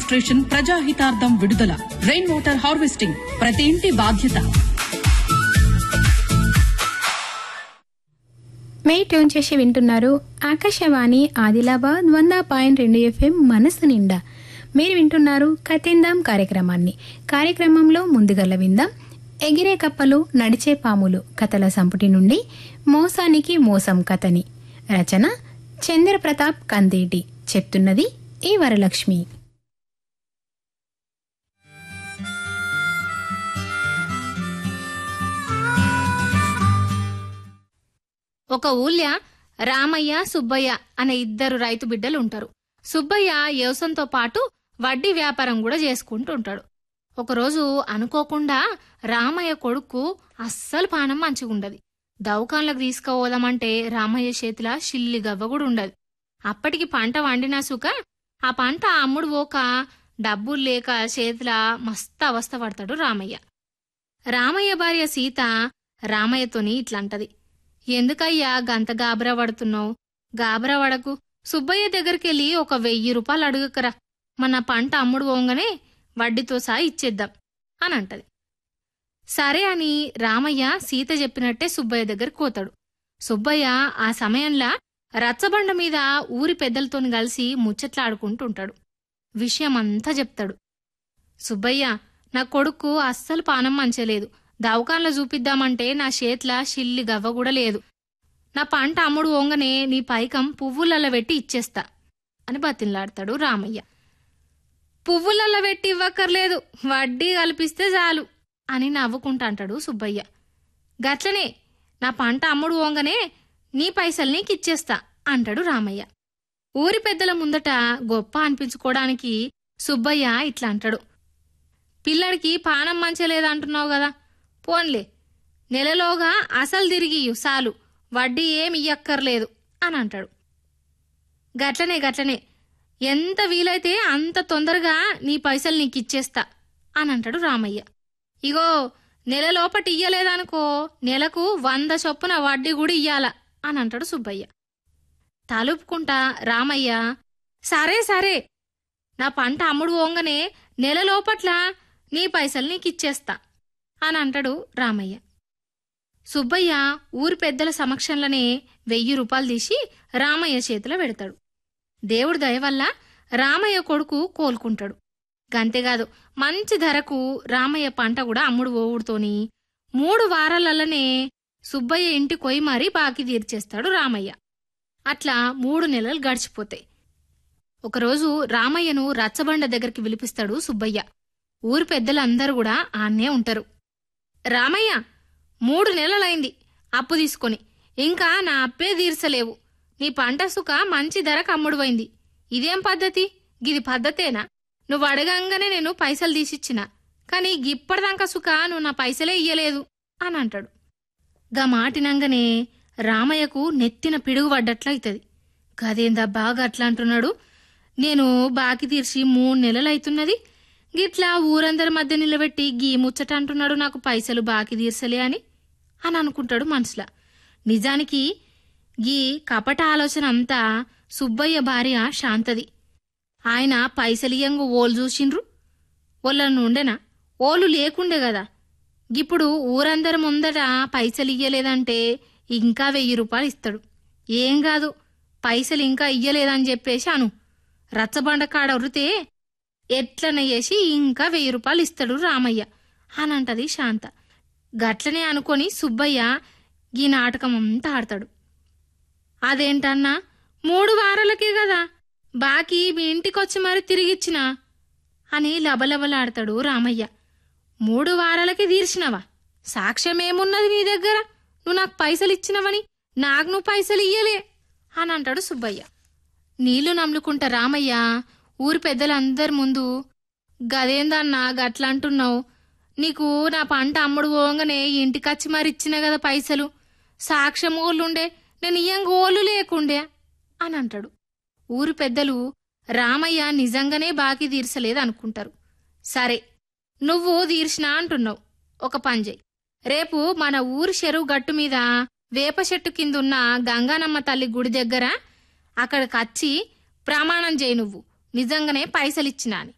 registration ప్రజాహితార్థం విడుదల rain water harvesting ప్రతి ఇంటి బాధ్యత మే ట్యూన్ చేసి వింటున్నారు ఆకాశవాణి ఆదిలాబాద్ వంద పాయింట్ రెండు ఎఫ్ఎం మనసు నిండా మీరు వింటున్నారు కథిందాం కార్యక్రమాన్ని కార్యక్రమంలో ముందుగల విందాం ఎగిరే కప్పలు నడిచే పాములు కథల సంపుటి నుండి మోసానికి మోసం కథని రచన చంద్ర ప్రతాప్ కందేటి చెప్తున్నది ఈ వరలక్ష్మి ఒక ఊళ్ళ రామయ్య సుబ్బయ్య అనే ఇద్దరు రైతు బిడ్డలు ఉంటారు సుబ్బయ్య వ్యవసంతో పాటు వడ్డీ వ్యాపారం కూడా చేసుకుంటూ ఉంటాడు ఒకరోజు అనుకోకుండా రామయ్య కొడుకు అస్సలు పానం మంచిగుండదు దవకాన్లకు తీసుకుపోదామంటే రామయ్య చేతిలో షిల్లి గవ్వ కూడా ఉండదు అప్పటికి పంట వండినా సుక ఆ పంట అమ్ముడు పోక డబ్బులు లేక చేతిలో మస్తు అవస్థ పడతాడు రామయ్య రామయ్య భార్య సీత రామయ్యతోని ఇట్లంటది ఎందుకయ్యా గంత గాబరా పడుతున్నావు గాబరా పడకు సుబ్బయ్య దగ్గరికెళ్ళి ఒక వెయ్యి రూపాయలు అడుగుకరా మన పంట అమ్ముడు పోగానే వడ్డీతో సహా ఇచ్చేద్దాం అని అంటది సరే అని రామయ్య సీత చెప్పినట్టే సుబ్బయ్య దగ్గరికి పోతాడు సుబ్బయ్య ఆ సమయంలో రచ్చబండ మీద ఊరి పెద్దలతోని కలిసి ముచ్చట్లాడుకుంటుంటాడు విషయమంతా చెప్తాడు సుబ్బయ్య నా కొడుకు అస్సలు పానం మంచలేదు దవకాన్లో చూపిద్దామంటే నా చేతిలో షిల్లి గవ్వ కూడా లేదు నా పంట అమ్ముడు ఓంగనే నీ పైకం పువ్వులలో పెట్టి ఇచ్చేస్తా అని బతిన్లాడతాడు రామయ్య పువ్వులలో పెట్టి ఇవ్వక్కర్లేదు వడ్డీ కల్పిస్తే చాలు అని నవ్వుకుంటా అంటాడు సుబ్బయ్య గట్లనే నా పంట అమ్ముడు ఓంగనే నీ పైసలు నీకు ఇచ్చేస్తా అంటాడు రామయ్య ఊరి పెద్దల ముందట గొప్ప అనిపించుకోవడానికి సుబ్బయ్య ఇట్లా అంటాడు పిల్లడికి పానం మంచలేదంటున్నావు కదా పోన్లే నెలలోగా అసలు తిరిగి సాలు వడ్డీ ఏమి ఇయ్యక్కర్లేదు అని అంటాడు గట్లనే గట్లనే ఎంత వీలైతే అంత తొందరగా నీ పైసలు నీకు ఇచ్చేస్తా అని అంటాడు రామయ్య ఇగో నెల లోపటి ఇయ్యలేదనుకో నెలకు వంద చొప్పున వడ్డీ కూడా ఇయ్యాల అని అంటాడు సుబ్బయ్య తలుపుకుంటా రామయ్య సరే సరే నా పంట అమ్ముడు పోంగనే నెల లోపట్ల నీ పైసలు నీకు ఇచ్చేస్తా అని అంటాడు రామయ్య సుబ్బయ్య ఊరి పెద్దల సమక్షంలోనే వెయ్యి రూపాయలు తీసి రామయ్య చేతిలో పెడతాడు దేవుడి దయ వల్ల రామయ్య కొడుకు కోలుకుంటాడు గంతేకాదు మంచి ధరకు రామయ్య పంట కూడా అమ్ముడు పోవుడుతోని మూడు వారాలలోనే సుబ్బయ్య ఇంటి కొయ్యి మారి బాకీ తీర్చేస్తాడు రామయ్య అట్లా మూడు నెలలు గడిచిపోతాయి ఒకరోజు రామయ్యను రచ్చబండ దగ్గరికి పిలిపిస్తాడు సుబ్బయ్య ఊరి పెద్దలందరూ కూడా ఆన్నే ఉంటారు రామయ్య మూడు నెలలైంది అప్పు తీసుకొని ఇంకా నా అప్పే తీర్చలేవు నీ పంట సుక మంచి ధరకు అమ్ముడుపోయింది ఇదేం పద్ధతి గిది పద్ధతేనా నువ్వు అడగంగానే నేను పైసలు తీసిచ్చిన కానీ గిప్పటిదాకా సుక నువ్వు నా పైసలే ఇయ్యలేదు అని అంటాడు గా మాటినంగానే రామయ్యకు నెత్తిన పిడుగు పడ్డట్లయితది గదేందా బాగా అట్లా అంటున్నాడు నేను బాకి తీర్చి మూడు నెలలైతున్నది గిట్లా ఊరందరి మధ్య నిలబెట్టి గీ ముచ్చట అంటున్నాడు నాకు పైసలు బాకి తీర్చలే అని అని అనుకుంటాడు మనసులా నిజానికి గీ కపట ఆలోచన అంతా సుబ్బయ్య భార్య శాంతది ఆయన పైసలియంగు ఓలు చూసిండ్రు ఓళ్ళను ఉండేనా ఓలు లేకుండే కదా ఇప్పుడు ఊరందరి ముందట పైసలు ఇయ్యలేదంటే ఇంకా వెయ్యి రూపాయలు ఇస్తాడు ఏం కాదు పైసలు ఇంకా ఇయ్యలేదని చెప్పేసి అను రచ్చబండ కాడ ఉరితే ఎట్లనే చేసి ఇంకా వెయ్యి రూపాయలు ఇస్తాడు రామయ్య అని అంటది శాంత గట్లనే అనుకొని సుబ్బయ్య ఈ నాటకం అంతా ఆడతాడు అదేంటన్నా మూడు వారాలకే కదా బాకీ మీ ఇంటికొచ్చి మరి తిరిగిచ్చినా అని లబలబలాడతాడు రామయ్య మూడు వారాలకి తీర్చినవా సాక్ష్యం ఏమున్నది నీ దగ్గర నువ్వు నాకు పైసలు ఇచ్చినవని నాకు నువ్వు పైసలు ఇయ్యలే అని అంటాడు సుబ్బయ్య నీళ్లు నమ్ముకుంటా రామయ్య ఊరి పెద్దలందరి ముందు గదేందన్నా గట్లా అంటున్నావు నీకు నా పంట అమ్ముడు పోగానే ఇంటికొచ్చి మరి ఇచ్చిన కదా పైసలు సాక్ష్యం ఓళ్ళుండే నేను ఇయ్యంగా ఓళ్ళు లేకుండే అని అంటాడు ఊరి పెద్దలు రామయ్య నిజంగానే బాకీ తీర్చలేదు అనుకుంటారు సరే నువ్వు తీర్చినా అంటున్నావు ఒక పంజయ్ రేపు మన ఊరి చెరువు గట్టు మీద వేప చెట్టు కిందున్న గంగానమ్మ తల్లి గుడి దగ్గర అక్కడికి వచ్చి ప్రమాణం చేయి నువ్వు నిజంగానే పైసలిచ్చినా అని